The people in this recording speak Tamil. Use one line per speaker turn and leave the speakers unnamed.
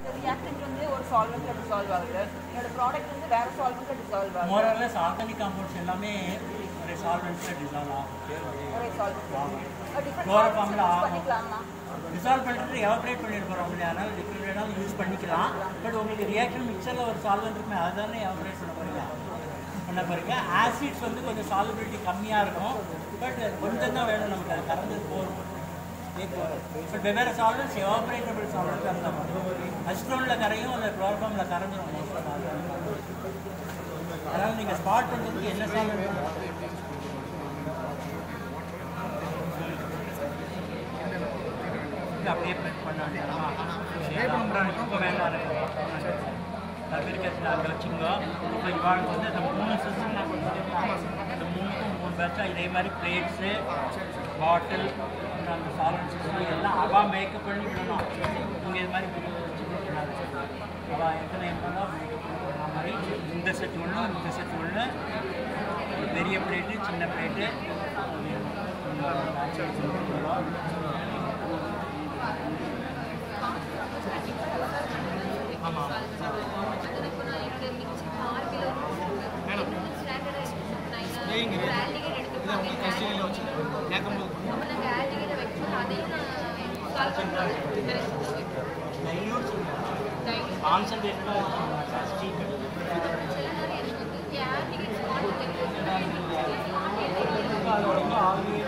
இந்த ரியாக்டன்ட் வந்து ஒரு சால்வெண்ட்ல டிசால்வ் ஆகுது என்னோட ப்ராடக்ட் வந்து வேற சால்வெண்ட்ல டிசால்வ் ஆகுது
மோரலஸ் ஆர்கானிக் காம்பவுண்ட்ஸ் எல்லாமே ஒரு சால்வெண்ட்ஸில் டிசால்வ் ஆகும்
ஒரே சால்வெண்ட் டிஃபரெண்ட்
Chloroform ல ஆகும்.
பண்ணிக்கலாமா
டிசால்வ் பண்ணிட்டு எவாப்ரேட் பண்ணிட்டு போகிறோம் இல்லையா அதனால் லிக்விட் வேணாலும் யூஸ் பண்ணிக்கலாம் பட் உங்களுக்கு ரியாக்ஷன் மிக்சரில் ஒரு சால்வெண்ட் இருக்குமே அதுதானே எவாப்ரேட் பண்ண போகிறீங்க பண்ண போகிறீங்க ஆசிட்ஸ் வந்து கொஞ்சம் சாலிபிலிட்டி கம்மியாக இருக்கும் பட் கொஞ்சம் தான் வேணும் நமக்கு அது கறந்தது போகும் பட் வெவ்வேறு சால்வெண்ட்ஸ் எவாப்ரேட்டபிள் சால்வெண்ட் அந்த அஸ்ட்ரோனில் கரையும் அந்த குளோரோஃபார்மில் கரைஞ்சிரும் most of all. அதனால் நீங்கள் ஸ்பாட் பண்ணுறதுக்கு என்ன சால்வெண்ட் இது அப்படியே பிரிண்ட் பண்ண வேண்டியதுமா இப்போ வேண்டாம் இருக்கிறது அங்கே வச்சுங்க இப்போ இவாளுக்கு வந்து அந்த மூணு சிஸ்டம் நான் கொடுத்துருக்கேன் இந்த மூணுக்கும் மூணு பேட்சா இதே மாதிரி பிளேட்ஸு பாட்டில் அந்த சாலன் சிஸ்டம் எல்லாம் அவள் மேக்கப் பண்ணி விடணும் நீங்கள் இது மாதிரி வச்சு கொடுக்கக்கூடாது அவள் எத்தனை எவ்வளோ மேக்கப் பண்ணுற மாதிரி இந்த செட் ஒன்று இந்த செட் ஒன்று பெரிய பிளேட்டு சின்ன பிளேட்டு கான்சன்ட்ரேட்டடாக ஸ்டீக் அது ரொம்ப ஆகவே